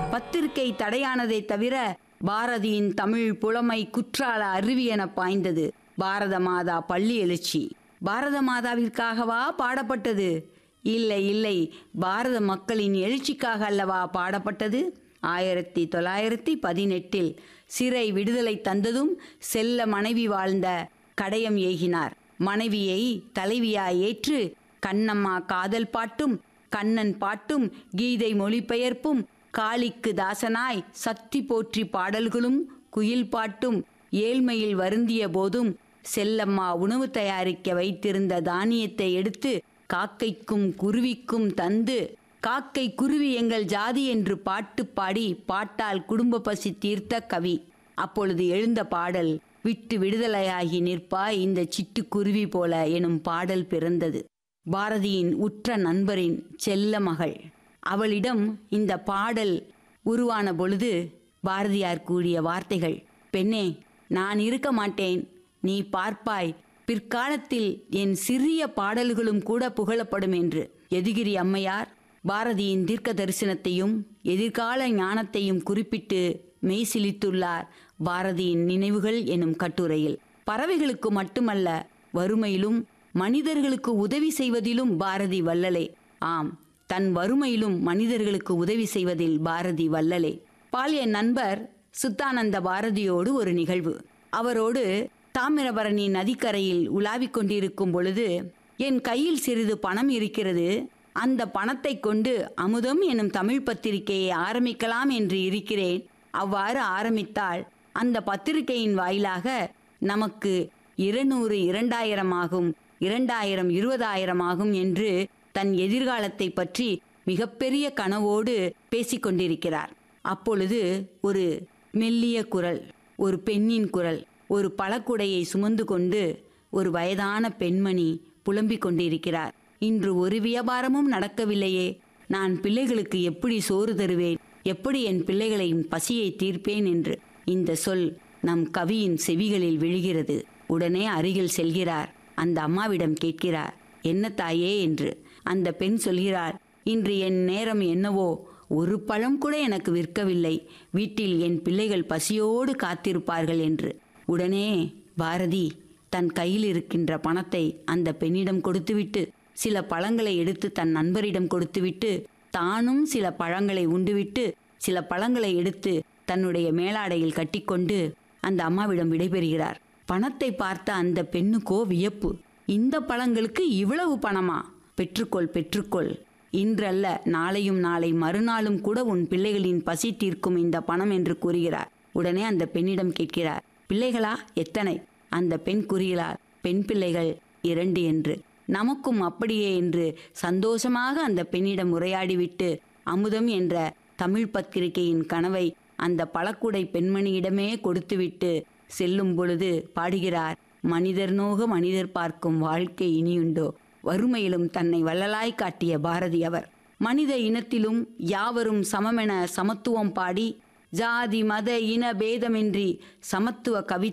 பத்திரிகை தடையானதை தவிர பாரதியின் தமிழ் புலமை குற்றால அருவியென பாய்ந்தது பாரத மாதா பள்ளி எழுச்சி பாரத மாதாவிற்காகவா பாடப்பட்டது இல்லை இல்லை பாரத மக்களின் எழுச்சிக்காக அல்லவா பாடப்பட்டது ஆயிரத்தி தொள்ளாயிரத்தி பதினெட்டில் சிறை விடுதலை தந்ததும் செல்ல மனைவி வாழ்ந்த கடையம் ஏகினார் மனைவியை தலைவியாய் ஏற்று கண்ணம்மா காதல் பாட்டும் கண்ணன் பாட்டும் கீதை மொழிபெயர்ப்பும் காளிக்கு தாசனாய் சக்தி போற்றி பாடல்களும் குயில் பாட்டும் ஏழ்மையில் வருந்திய போதும் செல்லம்மா உணவு தயாரிக்க வைத்திருந்த தானியத்தை எடுத்து காக்கைக்கும் குருவிக்கும் தந்து காக்கை குருவி எங்கள் ஜாதி என்று பாட்டு பாடி பாட்டால் குடும்ப பசி தீர்த்த கவி அப்பொழுது எழுந்த பாடல் விட்டு விடுதலையாகி நிற்பாய் இந்த சிட்டுக்குருவி போல எனும் பாடல் பிறந்தது பாரதியின் உற்ற நண்பரின் செல்ல மகள் அவளிடம் இந்த பாடல் உருவான பொழுது பாரதியார் கூறிய வார்த்தைகள் பெண்ணே நான் இருக்க மாட்டேன் நீ பார்ப்பாய் பிற்காலத்தில் என் சிறிய பாடல்களும் கூட புகழப்படும் என்று எதிகிரி அம்மையார் பாரதியின் தீர்க்க தரிசனத்தையும் எதிர்கால ஞானத்தையும் குறிப்பிட்டு மெய்சிலித்துள்ளார் பாரதியின் நினைவுகள் எனும் கட்டுரையில் பறவைகளுக்கு மட்டுமல்ல வறுமையிலும் மனிதர்களுக்கு உதவி செய்வதிலும் பாரதி வல்லலே ஆம் தன் வறுமையிலும் மனிதர்களுக்கு உதவி செய்வதில் பாரதி வல்லலே பால் என் நண்பர் சுத்தானந்த பாரதியோடு ஒரு நிகழ்வு அவரோடு தாமிரபரணி நதிக்கரையில் உலாவிக் கொண்டிருக்கும் பொழுது என் கையில் சிறிது பணம் இருக்கிறது அந்த பணத்தை கொண்டு அமுதம் எனும் தமிழ் பத்திரிகையை ஆரம்பிக்கலாம் என்று இருக்கிறேன் அவ்வாறு ஆரம்பித்தால் அந்த பத்திரிகையின் வாயிலாக நமக்கு இருநூறு இரண்டாயிரம் ஆகும் இரண்டாயிரம் இருபதாயிரம் ஆகும் என்று தன் எதிர்காலத்தை பற்றி மிகப்பெரிய கனவோடு பேசிக்கொண்டிருக்கிறார் அப்பொழுது ஒரு மெல்லிய குரல் ஒரு பெண்ணின் குரல் ஒரு பழக்குடையை சுமந்து கொண்டு ஒரு வயதான பெண்மணி புலம்பிக் கொண்டிருக்கிறார் இன்று ஒரு வியாபாரமும் நடக்கவில்லையே நான் பிள்ளைகளுக்கு எப்படி சோறு தருவேன் எப்படி என் பிள்ளைகளின் பசியை தீர்ப்பேன் என்று இந்த சொல் நம் கவியின் செவிகளில் விழுகிறது உடனே அருகில் செல்கிறார் அந்த அம்மாவிடம் கேட்கிறார் என்ன தாயே என்று அந்த பெண் சொல்கிறார் இன்று என் நேரம் என்னவோ ஒரு பழம் கூட எனக்கு விற்கவில்லை வீட்டில் என் பிள்ளைகள் பசியோடு காத்திருப்பார்கள் என்று உடனே பாரதி தன் கையில் இருக்கின்ற பணத்தை அந்த பெண்ணிடம் கொடுத்துவிட்டு சில பழங்களை எடுத்து தன் நண்பரிடம் கொடுத்துவிட்டு தானும் சில பழங்களை உண்டுவிட்டு சில பழங்களை எடுத்து தன்னுடைய மேலாடையில் கட்டிக்கொண்டு அந்த அம்மாவிடம் விடைபெறுகிறார் பணத்தை பார்த்த அந்த பெண்ணுக்கோ வியப்பு இந்த பழங்களுக்கு இவ்வளவு பணமா பெற்றுக்கொள் பெற்றுக்கொள் இன்றல்ல நாளையும் நாளை மறுநாளும் கூட உன் பிள்ளைகளின் பசி தீர்க்கும் இந்த பணம் என்று கூறுகிறார் உடனே அந்த பெண்ணிடம் கேட்கிறார் பிள்ளைகளா எத்தனை அந்த பெண் கூறுகிறார் பெண் பிள்ளைகள் இரண்டு என்று நமக்கும் அப்படியே என்று சந்தோஷமாக அந்த பெண்ணிடம் உரையாடிவிட்டு அமுதம் என்ற தமிழ் பத்திரிகையின் கனவை அந்த பழக்குடை பெண்மணியிடமே கொடுத்துவிட்டு செல்லும் பொழுது பாடுகிறார் மனிதர் நோக மனிதர் பார்க்கும் வாழ்க்கை இனியுண்டோ வறுமையிலும் தன்னை வள்ளலாய் காட்டிய பாரதி அவர் மனித இனத்திலும் யாவரும் சமமென சமத்துவம் பாடி ஜாதி மத இன பேதமின்றி சமத்துவ கவி